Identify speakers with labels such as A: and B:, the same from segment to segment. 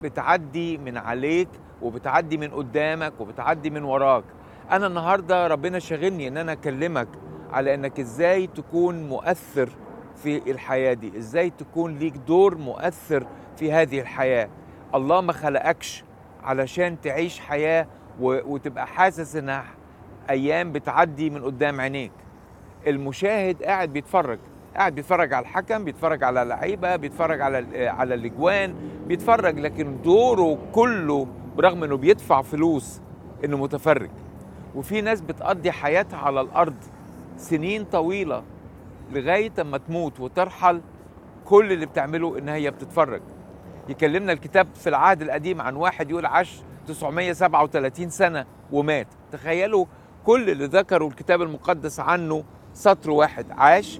A: بتعدي من عليك وبتعدي من قدامك وبتعدي من وراك انا النهارده ربنا شاغلني ان انا اكلمك على انك ازاي تكون مؤثر في الحياه دي ازاي تكون ليك دور مؤثر في هذه الحياه الله ما خلقكش علشان تعيش حياه و- وتبقى حاسس انها ايام بتعدي من قدام عينيك المشاهد قاعد بيتفرج قاعد بيتفرج على الحكم بيتفرج على اللعيبه بيتفرج على ال- على الاجوان بيتفرج لكن دوره كله برغم انه بيدفع فلوس انه متفرج وفي ناس بتقضي حياتها على الارض سنين طويله لغايه اما تموت وترحل كل اللي بتعمله ان هي بتتفرج يكلمنا الكتاب في العهد القديم عن واحد يقول عاش 937 سنه ومات تخيلوا كل اللي ذكروا الكتاب المقدس عنه سطر واحد عاش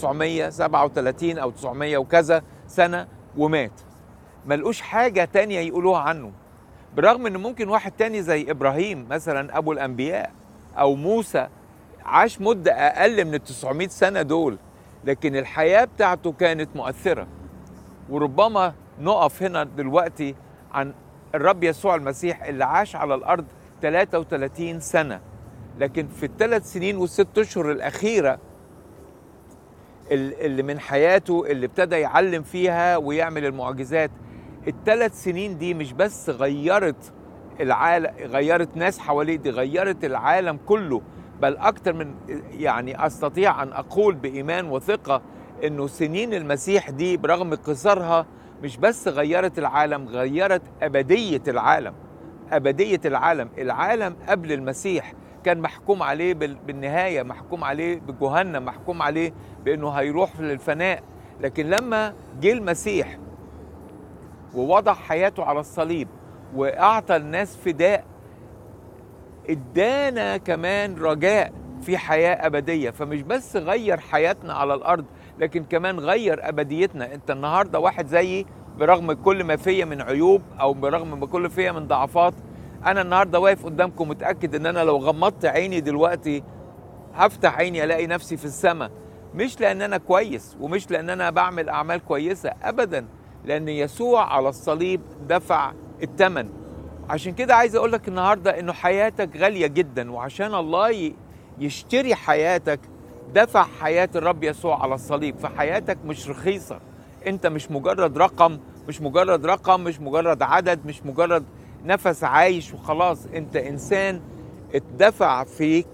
A: 937 او 900 وكذا سنه ومات ملقوش حاجه تانية يقولوها عنه برغم ان ممكن واحد تاني زي ابراهيم مثلا ابو الانبياء او موسى عاش مده اقل من ال 900 سنه دول لكن الحياه بتاعته كانت مؤثره وربما نقف هنا دلوقتي عن الرب يسوع المسيح اللي عاش على الارض 33 سنه لكن في الثلاث سنين والست اشهر الاخيره ال- اللي من حياته اللي ابتدى يعلم فيها ويعمل المعجزات الثلاث سنين دي مش بس غيرت العالم غيرت ناس حواليه دي غيرت العالم كله بل اكتر من يعني استطيع ان اقول بايمان وثقه انه سنين المسيح دي برغم قصرها مش بس غيرت العالم غيرت ابديه العالم ابديه العالم العالم قبل المسيح كان محكوم عليه بال- بالنهايه محكوم عليه بجهنم محكوم عليه بانه هيروح للفناء لكن لما جه المسيح ووضع حياته على الصليب واعطى الناس فداء ادانا كمان رجاء في حياه ابديه فمش بس غير حياتنا على الارض لكن كمان غير ابديتنا انت النهارده واحد زيي برغم كل ما فيا من عيوب او برغم ما كل فيا من ضعفات انا النهارده واقف قدامكم متاكد ان انا لو غمضت عيني دلوقتي هفتح عيني الاقي نفسي في السماء مش لان انا كويس ومش لان انا بعمل اعمال كويسه ابدا لان يسوع على الصليب دفع الثمن عشان كده عايز اقول لك النهارده انه حياتك غاليه جدا وعشان الله ي- يشتري حياتك دفع حياه الرب يسوع على الصليب فحياتك مش رخيصه انت مش مجرد رقم مش مجرد رقم مش مجرد عدد مش مجرد نفس عايش وخلاص انت انسان اتدفع فيك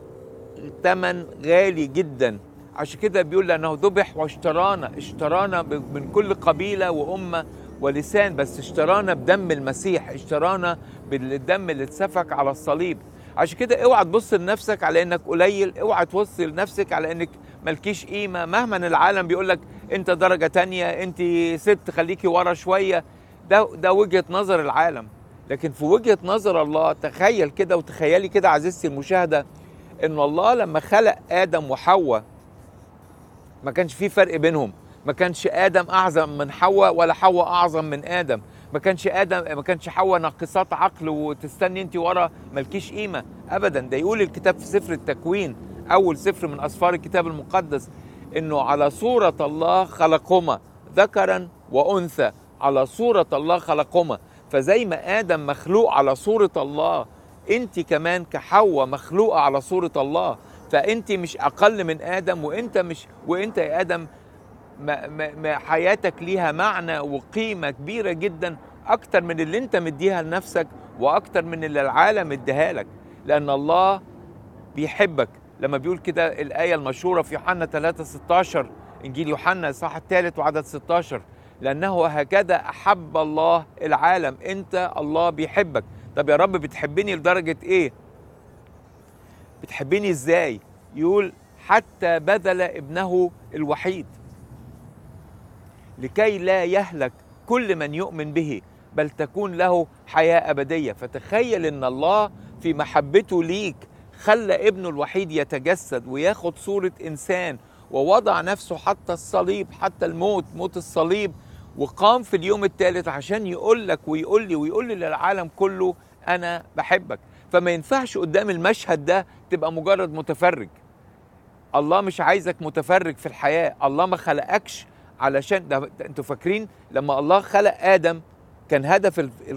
A: ثمن غالي جدا عشان كده بيقول لانه ذبح واشترانا اشترانا ب- من كل قبيله وامه ولسان بس اشترانا بدم المسيح اشترانا بالدم اللي اتسفك على الصليب عشان كده اوعى تبص لنفسك على انك قليل اوعى تبص لنفسك على انك ملكيش قيمه مهما العالم بيقول لك انت درجه تانية انت ست خليكي ورا شويه ده ده وجهه نظر العالم لكن في وجهه نظر الله تخيل كده وتخيلي كده عزيزتي المشاهده ان الله لما خلق ادم وحواء ما كانش في فرق بينهم ما كانش ادم اعظم من حواء ولا حواء اعظم من ادم ما كانش ادم ما كانش حواء ناقصات عقل وتستني انت ورا مالكيش قيمه ابدا ده يقول الكتاب في سفر التكوين اول سفر من اسفار الكتاب المقدس انه على صوره الله خلقهما ذكرا وانثى على صوره الله خلقهما فزي ما ادم مخلوق على صوره الله انت كمان كحواء مخلوقه على صوره الله فانت مش اقل من ادم وانت مش وانت يا ادم ما ما ما حياتك ليها معنى وقيمه كبيره جدا اكتر من اللي انت مديها لنفسك واكتر من اللي العالم اديها لك لان الله بيحبك لما بيقول كده الايه المشهوره في يوحنا 3 16 انجيل يوحنا الصح الثالث وعدد 16 لانه هكذا احب الله العالم انت الله بيحبك طب يا رب بتحبني لدرجه ايه بتحبني ازاي يقول حتى بذل ابنه الوحيد لكي لا يهلك كل من يؤمن به بل تكون له حياه ابديه فتخيل ان الله في محبته ليك خلى ابنه الوحيد يتجسد وياخد صوره انسان ووضع نفسه حتى الصليب حتى الموت موت الصليب وقام في اليوم الثالث عشان يقول لك ويقول لي ويقول لي للعالم كله انا بحبك فما ينفعش قدام المشهد ده تبقى مجرد متفرج الله مش عايزك متفرج في الحياه الله ما خلقكش علشان ده ده انتوا فاكرين لما الله خلق ادم كان هدف ال-